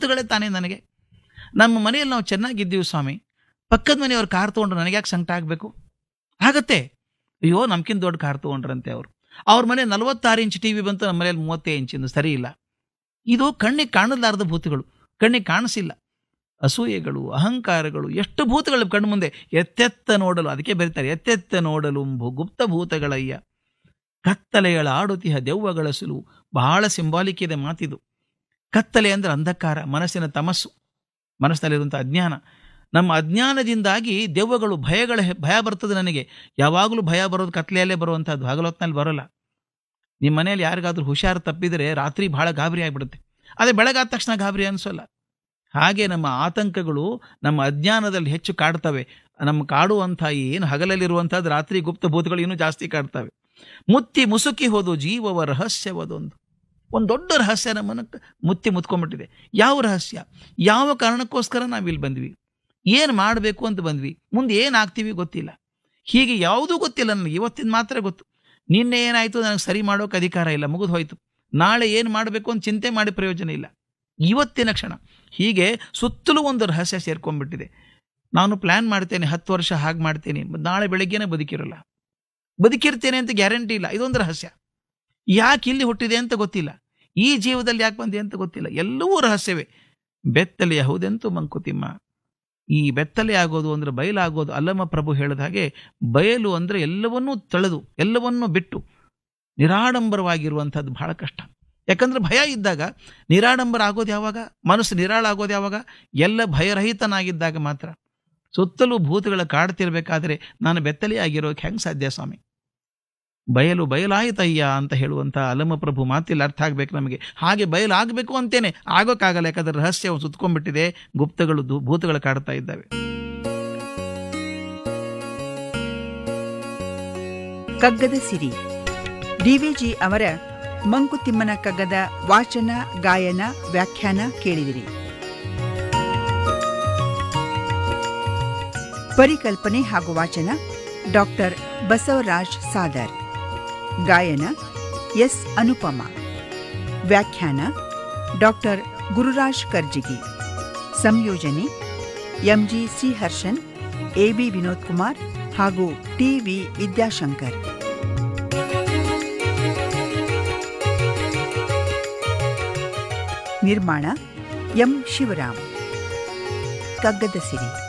ಭೂತಗಳೇ ತಾನೇ ನನಗೆ ನಮ್ಮ ಮನೆಯಲ್ಲಿ ನಾವು ಚೆನ್ನಾಗಿದ್ದೀವಿ ಸ್ವಾಮಿ ಪಕ್ಕದ ಮನೆಯವ್ರು ಕಾರ್ ತೊಗೊಂಡ್ರು ನನಗೆ ಯಾಕೆ ಸಂಕಟ ಆಗಬೇಕು ಆಗತ್ತೆ ಅಯ್ಯೋ ನಮ್ಕಿಂತ ದೊಡ್ಡ ಕಾರ್ ತೊಗೊಂಡ್ರಂತೆ ಅವರು ಅವ್ರ ಮನೆ ನಲವತ್ತಾರು ಇಂಚ್ ಟಿ ವಿ ಬಂತು ನಮ್ಮ ಮನೇಲಿ ಮೂವತ್ತೈದು ಇಂಚಿಂದು ಸರಿ ಇಲ್ಲ ಇದು ಕಣ್ಣಿಗೆ ಕಾಣಲಾರದ ಭೂತಗಳು ಕಣ್ಣಿಗೆ ಕಾಣಿಸಿಲ್ಲ ಅಸೂಯೆಗಳು ಅಹಂಕಾರಗಳು ಎಷ್ಟು ಭೂತಗಳು ಕಣ್ಣು ಮುಂದೆ ಎತ್ತೆತ್ತ ನೋಡಲು ಅದಕ್ಕೆ ಬರೀತಾರೆ ಎತ್ತೆತ್ತ ನೋಡಲು ಭೂ- ಗುಪ್ತ ಭೂತಗಳಯ್ಯ ಕತ್ತಲೆಗಳ ಆಡುತಿಹ ದೆವ್ವಗಳ ಸುಲು ಬಹಳ ಸಿಂಬಾಲಿಕ್ ಇದೆ ಮಾತಿದು ಕತ್ತಲೆ ಅಂದ್ರೆ ಅಂಧಕಾರ ಮನಸ್ಸಿನ ತಮಸ್ಸು ಮನಸ್ಸಿನಲ್ಲಿರುವಂಥ ಅಜ್ಞಾನ ನಮ್ಮ ಅಜ್ಞಾನದಿಂದಾಗಿ ದೆವ್ವಗಳು ಭಯಗಳ ಭಯ ಬರ್ತದೆ ನನಗೆ ಯಾವಾಗಲೂ ಭಯ ಬರೋದು ಕತ್ಲೆಯಲ್ಲೇ ಬರುವಂಥದ್ದು ಹಗಲೊತ್ತಿನಲ್ಲಿ ಬರೋಲ್ಲ ನಿಮ್ಮ ಮನೆಯಲ್ಲಿ ಯಾರಿಗಾದ್ರೂ ಹುಷಾರು ತಪ್ಪಿದರೆ ರಾತ್ರಿ ಬಹಳ ಗಾಬರಿ ಆಗಿಬಿಡುತ್ತೆ ಅದೇ ಬೆಳಗಾದ ತಕ್ಷಣ ಗಾಬರಿ ಅನಿಸೋಲ್ಲ ಹಾಗೆ ನಮ್ಮ ಆತಂಕಗಳು ನಮ್ಮ ಅಜ್ಞಾನದಲ್ಲಿ ಹೆಚ್ಚು ಕಾಡ್ತವೆ ನಮ್ಮ ಕಾಡುವಂಥ ಏನು ಹಗಲಲ್ಲಿರುವಂಥದ್ದು ರಾತ್ರಿ ಗುಪ್ತ ಭೂತಗಳು ಇನ್ನೂ ಜಾಸ್ತಿ ಕಾಡ್ತವೆ ಮುತ್ತಿ ಮುಸುಕಿ ಹೋದು ಜೀವವ ರಹಸ್ಯವದೊಂದು ಒಂದು ದೊಡ್ಡ ರಹಸ್ಯ ನಮ್ಮನ್ನು ಕ- ಮುತ್ತಿ ಮುತ್ಕೊಂಡ್ಬಿಟ್ಟಿದೆ ಯಾವ ರಹಸ್ಯ ಯಾವ ಕಾರಣಕ್ಕೋಸ್ಕರ ನಾವಿಲ್ಲಿ ಬಂದ್ವಿ ಏನು ಮಾಡಬೇಕು ಅಂತ ಬಂದ್ವಿ ಮುಂದೆ ಏನಾಗ್ತೀವಿ ಗೊತ್ತಿಲ್ಲ ಹೀಗೆ ಯಾವುದೂ ಗೊತ್ತಿಲ್ಲ ನನಗೆ ಇವತ್ತಿನ ಮಾತ್ರ ಗೊತ್ತು ನಿನ್ನೆ ಏನಾಯಿತು ನನಗೆ ಸರಿ ಮಾಡೋಕೆ ಅಧಿಕಾರ ಇಲ್ಲ ಮುಗಿದು ಹೋಯ್ತು ನಾಳೆ ಏನು ಮಾಡಬೇಕು ಅಂತ ಚಿಂತೆ ಮಾಡಿ ಪ್ರಯೋಜನ ಇಲ್ಲ ಇವತ್ತಿನ ಕ್ಷಣ ಹೀಗೆ ಸುತ್ತಲೂ ಒಂದು ರಹಸ್ಯ ಸೇರ್ಕೊಂಡ್ಬಿಟ್ಟಿದೆ ನಾನು ಪ್ಲ್ಯಾನ್ ಮಾಡ್ತೇನೆ ಹತ್ತು ವರ್ಷ ಹಾಗೆ ಮಾಡ್ತೇನೆ ನಾಳೆ ಬೆಳಗ್ಗೆನೇ ಬದುಕಿರಲ್ಲ ಬದುಕಿರ್ತೇನೆ ಅಂತ ಗ್ಯಾರಂಟಿ ಇಲ್ಲ ಇದೊಂದು ರಹಸ್ಯ ಯಾಕೆ ಇಲ್ಲಿ ಹುಟ್ಟಿದೆ ಅಂತ ಗೊತ್ತಿಲ್ಲ ಈ ಜೀವದಲ್ಲಿ ಯಾಕೆ ಬಂದೆ ಅಂತ ಗೊತ್ತಿಲ್ಲ ಎಲ್ಲವೂ ರಹಸ್ಯವೇ ಬೆತ್ತಲೆ ಯಹುದೆಂತು ಮಂಕುತಿಮ್ಮ ಈ ಬೆತ್ತಲೆ ಆಗೋದು ಅಂದ್ರೆ ಬಯಲಾಗೋದು ಅಲ್ಲಮ್ಮ ಪ್ರಭು ಹೇಳಿದ ಹಾಗೆ ಬಯಲು ಅಂದ್ರೆ ಎಲ್ಲವನ್ನೂ ತಳೆದು ಎಲ್ಲವನ್ನೂ ಬಿಟ್ಟು ನಿರಾಡಂಬರವಾಗಿರುವಂಥದ್ದು ಬಹಳ ಕಷ್ಟ ಯಾಕಂದ್ರೆ ಭಯ ಇದ್ದಾಗ ನಿರಾಡಂಬರ ಆಗೋದು ಯಾವಾಗ ಮನಸ್ಸು ನಿರಾಳ ಆಗೋದು ಯಾವಾಗ ಎಲ್ಲ ಭಯರಹಿತನಾಗಿದ್ದಾಗ ಮಾತ್ರ ಸುತ್ತಲೂ ಭೂತಗಳ ಕಾಡ್ತಿರ್ಬೇಕಾದ್ರೆ ನಾನು ಬೆತ್ತಲೆ ಆಗಿರೋಕೆ ಹೆಂಗೆ ಸಾಧ್ಯ ಸ್ವಾಮಿ ಬಯಲು ಬಯಲಾಯಿತಯ್ಯ ಅಂತ ಹೇಳುವಂಥ ಅಲಮ ಪ್ರಭು ಮಾತಿಲ್ಲ ಅರ್ಥ ಆಗ್ಬೇಕು ನಮಗೆ ಹಾಗೆ ಬಯಲಾಗಬೇಕು ಅಂತೇನೆ ಆಗೋಕ್ಕಾಗಲ್ಲ ಯಾಕಂದ್ರೆ ರಹಸ್ಯ ಸುತ್ಕೊಂಡ್ಬಿಟ್ಟಿದೆ ಗುಪ್ತಗಳು ದು- ಭೂತಗಳು ಕಾಡ್ತಾ ಇದ್ದಾವೆ ಕಗ್ಗದ ಸಿರಿ ಡಿವಿಜಿ ಅವರ ಮಂಕುತಿಮ್ಮನ ಕಗ್ಗದ ವಾಚನ ಗಾಯನ ವ್ಯಾಖ್ಯಾನ ಕೇಳಿದಿರಿ ಪರಿಕಲ್ಪನೆ ಹಾಗೂ ವಾಚನ ಡಾಕ್ಟರ್ ಬಸವರಾಜ್ ಸಾದರ್ ಗಾಯನ ಎಸ್ ಅನುಪಮ ವ್ಯಾಖ್ಯಾನ ಡಾಕ್ಟರ್ ಗುರುರಾಜ್ ಕರ್ಜಿಗಿ ಸಂಯೋಜನೆ ಎಂಜಿ ಶ್ರೀಹರ್ಷನ್ ಎಬಿ ವಿನೋದ್ ಕುಮಾರ್ ಹಾಗೂ ಟಿವಿ ವಿದ್ಯಾಶಂಕರ್ ನಿರ್ಮಾಣ ಎಂ ಶಿವರಾಮ್ ಕಗ್ಗದ ಸಿರಿ